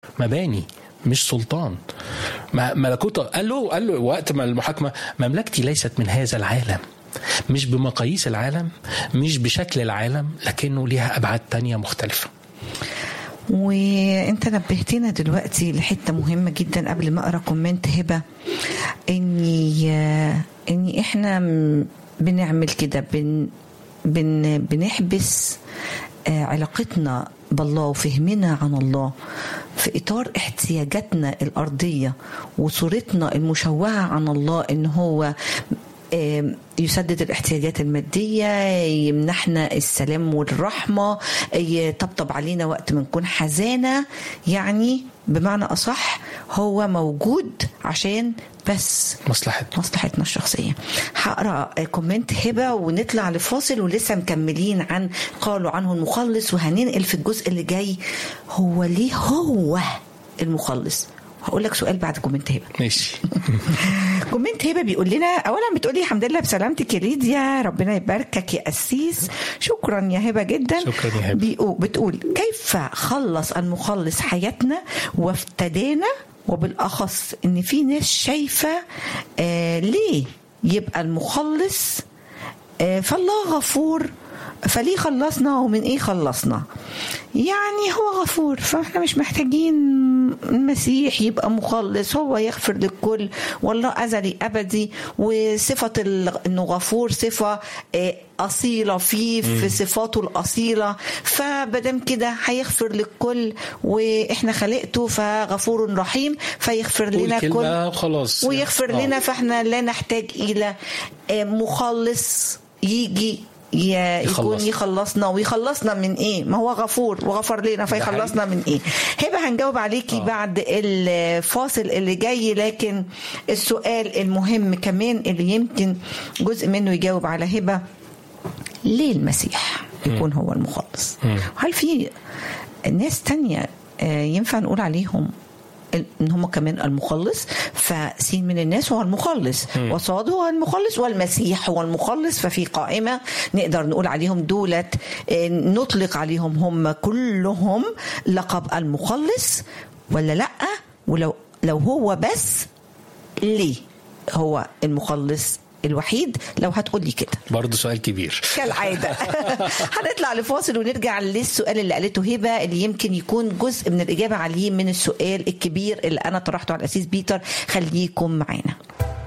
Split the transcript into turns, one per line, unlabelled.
مباني مش سلطان ما- ملكوت قال له قال له وقت ما المحاكمه مملكتي ليست من هذا العالم مش بمقاييس العالم مش بشكل العالم لكنه ليها ابعاد تانية مختلفه
وانت نبهتنا دلوقتي لحته مهمه جدا قبل ما اقرا كومنت هبه اني اني احنا م- بنعمل كده بن بن بنحبس آه، علاقتنا بالله وفهمنا عن الله في اطار احتياجاتنا الارضيه وصورتنا المشوهه عن الله ان هو آم، يسدد الاحتياجات المادية يمنحنا السلام والرحمة يطبطب علينا وقت ما نكون حزانة يعني بمعنى أصح هو موجود عشان بس
مصلحتنا
مصلحتنا الشخصية هقرا كومنت هبة ونطلع لفاصل ولسه مكملين عن قالوا عنه المخلص وهننقل في الجزء اللي جاي هو ليه هو المخلص هقول لك سؤال بعد كومنت هبه
ماشي
كومنت هبه بيقول لنا اولا بتقولي الحمد لله بسلامتك يا ليديا ربنا يباركك يا قسيس شكرا يا هبه جدا
شكرا يا هبة.
بيقول بتقول كيف خلص المخلص حياتنا وافتدانا وبالاخص ان في ناس شايفه آه ليه يبقى المخلص آه فالله غفور فليه خلصنا ومن ايه خلصنا يعني هو غفور فاحنا مش محتاجين المسيح يبقى مخلص هو يغفر للكل والله ازلي ابدي وصفه ال- انه غفور صفه آه، اصيله فيه في صفاته الاصيله فمادام كده هيغفر للكل واحنا خلقته فغفور رحيم فيغفر
قول
لنا
كلمة
كل
وخلاص.
ويغفر
آه.
لنا فاحنا لا نحتاج الى آه، مخلص يجي ي- يكون
يخلصنا.
يخلصنا ويخلصنا من ايه ما هو غفور وغفر لنا فيخلصنا من ايه هبه هنجاوب عليكي
آه.
بعد الفاصل اللي جاي لكن السؤال المهم كمان اللي يمكن جزء منه يجاوب على هبه ليه المسيح يكون هو المخلص وهل في ناس تانية آه، ينفع نقول عليهم ان هم كمان المخلص فسين من الناس هو المخلص وصاد هو المخلص والمسيح هو المخلص ففي قائمة نقدر نقول عليهم دولت آه، نطلق عليهم هم كلهم لقب المخلص ولا لا ولو لو هو بس ليه هو المخلص الوحيد لو هتقولي كده
برضه سؤال كبير
كالعادة هنطلع لفاصل ونرجع للسؤال اللي قالته هبة اللي يمكن يكون جزء من الإجابة عليه من السؤال الكبير اللي أنا طرحته على الأسيس بيتر خليكم معانا